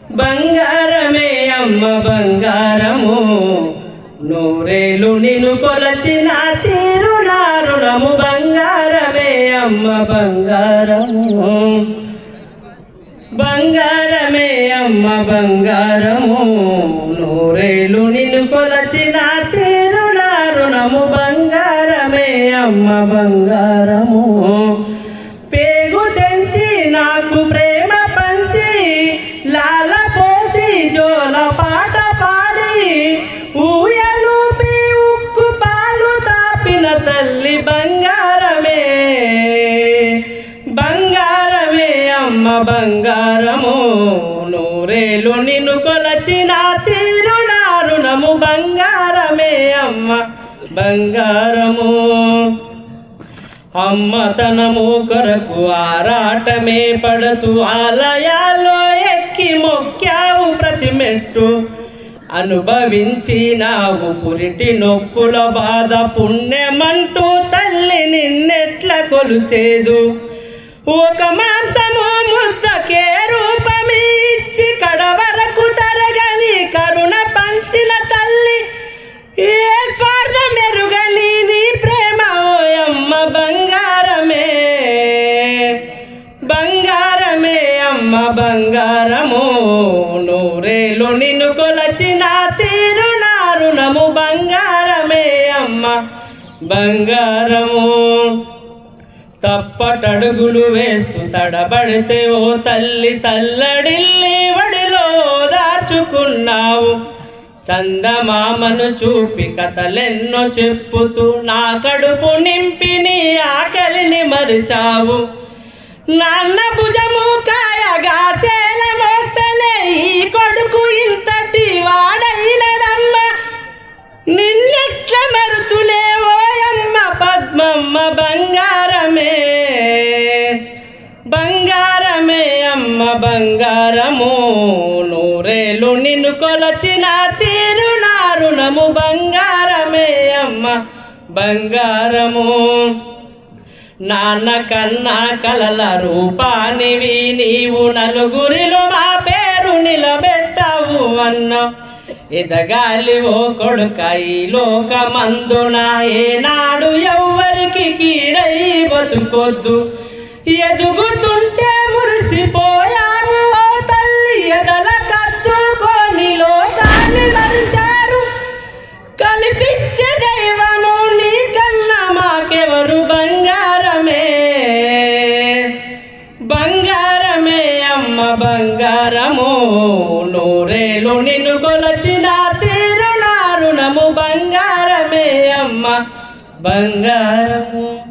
బంగారమే అమ్మ బంగారము నూరేలు నిన్ను కొలచిన తీరు నా రుణము బంగారమే అమ్మ బంగారము బంగారమే అమ్మ బంగారము నూరేలు నిన్ను కొలచిన తీరు నా రుణము బంగారమే అమ్మ బంగారము పేగు తెంచి నాకు ప్రేమ పంచి లాల పోసి జోల పాట పాడి ఊయలూపి ఉక్కు పాలు తాపిన తల్లి బంగారమే బంగారమే అమ్మ బంగారము నూరేలు నిన్ను కొలచిన తీరు నా రుణము బంగారమే అమ్మ బంగారము అమ్మతనము కొరకు ఆరాటమే పడుతూ ఆలయాల్లో ఎక్కి మొక్కావు ప్రతి మెట్టు అనుభవించినావు పురిటి నొప్పుల బాధ పుణ్యమంటూ తల్లి నిన్నెట్ల కొలుచేదు ఒక మాంసము ముద్దకే రూపమి ఇచ్చి కడవరకు తరగని కరుణ పంచిన తల్లి ఏ స్వార్థం ఎరుగని నీ ప్రేమ ఓయమ్మ బంగారమే బంగారమే అమ్మ బంగారము నూరేలు నిన్ను కొలచిన తీరు నా రుణము బంగారమే అమ్మ బంగారము తప్పటడుగులు వేస్తూ తడబడితే ఓ తల్లి తల్లడిల్లి వడిలో దాచుకున్నావు చందమామను చూపి కథలెన్నో చెప్పుతూ నా కడుపు నింపి నీ ఆకలిని మరిచావు నాన్న భుజము కాయగా సేల మోస్తలే ఈ కొడుకు ఇంతటి వాడైనడమ్మ నిన్నెట్ల మరుతులే ఓయమ్మ పద్మమ్మ బంగారమే బంగారమే అమ్మ బంగారము నూరేలు నిన్ను కొలచిన తీరు నా రుణము బంగారమే అమ్మ బంగారము నాన్న కన్నా కలల రూపానివి నీవు నలుగురిలో మా పేరు నిలబెట్టావు అన్న ఎదగాలి ఓ కొడుక ఈ లోకమందున ఏనాడు ఎవ్వరికి కీడై బతుకొద్దు ఎదుగుతుంటే మురిసిపోయాము ఓ తల్లి ఎదల కత్తుకొని లోకాన్ని మరిశారు కల్పించే దైవము నీ కన్నా మాకెవరు బంగారమే బంగారమే అమ్మ బంగారము నూరేలు నిన్ను కొలచిన తీరు నా రుణము బంగారమే అమ్మ బంగారము